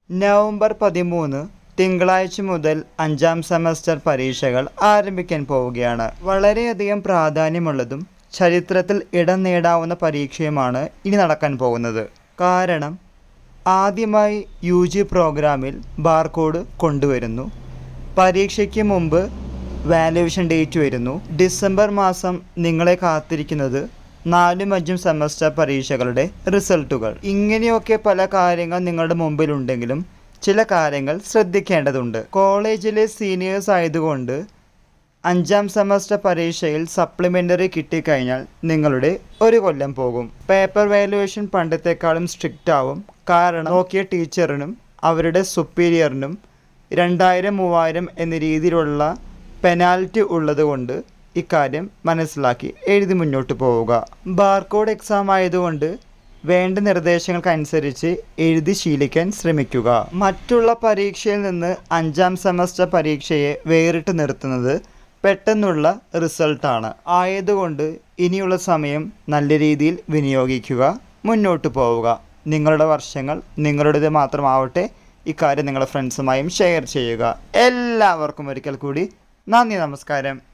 November പതിമൂന്ന് തിങ്കളാഴ്ച മുതൽ അഞ്ചാം സെമസ്റ്റർ പരീക്ഷകൾ ആരംഭിക്കാൻ പോവുകയാണ് വളരെയധികം പ്രാധാന്യമുള്ളതും ചരിത്രത്തിൽ ഇടം നേടാവുന്ന പരീക്ഷയുമാണ് ഇനി നടക്കാൻ പോകുന്നത് കാരണം ആദ്യമായി യു ജി പ്രോഗ്രാമിൽ ബാർകോഡ് കൊണ്ടുവരുന്നു പരീക്ഷയ്ക്ക് മുമ്പ് വാല്യുവേഷൻ ഡേറ്റ് വരുന്നു ഡിസംബർ മാസം നിങ്ങളെ കാത്തിരിക്കുന്നത് നാലും അഞ്ചും സെമസ്റ്റർ പരീക്ഷകളുടെ റിസൾട്ടുകൾ ഇങ്ങനെയൊക്കെ പല കാര്യങ്ങൾ നിങ്ങളുടെ മുമ്പിലുണ്ടെങ്കിലും ചില കാര്യങ്ങൾ ശ്രദ്ധിക്കേണ്ടതുണ്ട് കോളേജിലെ സീനിയേഴ്സ് ആയതുകൊണ്ട് അഞ്ചാം സെമസ്റ്റർ പരീക്ഷയിൽ സപ്ലിമെൻ്ററി കിട്ടിക്കഴിഞ്ഞാൽ നിങ്ങളുടെ ഒരു കൊല്ലം പോകും പേപ്പർ വാല്യുവേഷൻ പണ്ടത്തെക്കാളും സ്ട്രിക്റ്റ് ആവും കാരണം നോക്കിയ ടീച്ചറിനും അവരുടെ സുപ്പീരിയറിനും രണ്ടായിരം മൂവായിരം എന്ന രീതിയിലുള്ള പെനാൽറ്റി ഉള്ളതുകൊണ്ട് ഇക്കാര്യം മനസ്സിലാക്കി എഴുതി മുന്നോട്ട് പോവുക ബാർകോഡ് എക്സാം ആയതുകൊണ്ട് വേണ്ട നിർദ്ദേശങ്ങൾക്കനുസരിച്ച് എഴുതി ശീലിക്കാൻ ശ്രമിക്കുക മറ്റുള്ള പരീക്ഷയിൽ നിന്ന് അഞ്ചാം സെമസ്റ്റർ പരീക്ഷയെ വേറിട്ട് നിർത്തുന്നത് പെട്ടെന്നുള്ള റിസൾട്ടാണ് ആയതുകൊണ്ട് ഇനിയുള്ള സമയം നല്ല രീതിയിൽ വിനിയോഗിക്കുക മുന്നോട്ട് പോവുക നിങ്ങളുടെ വർഷങ്ങൾ നിങ്ങളുടേത് മാത്രമാവട്ടെ ഇക്കാര്യം നിങ്ങളുടെ ഫ്രണ്ട്സുമായും ഷെയർ ചെയ്യുക എല്ലാവർക്കും ഒരിക്കൽ കൂടി നന്ദി നമസ്കാരം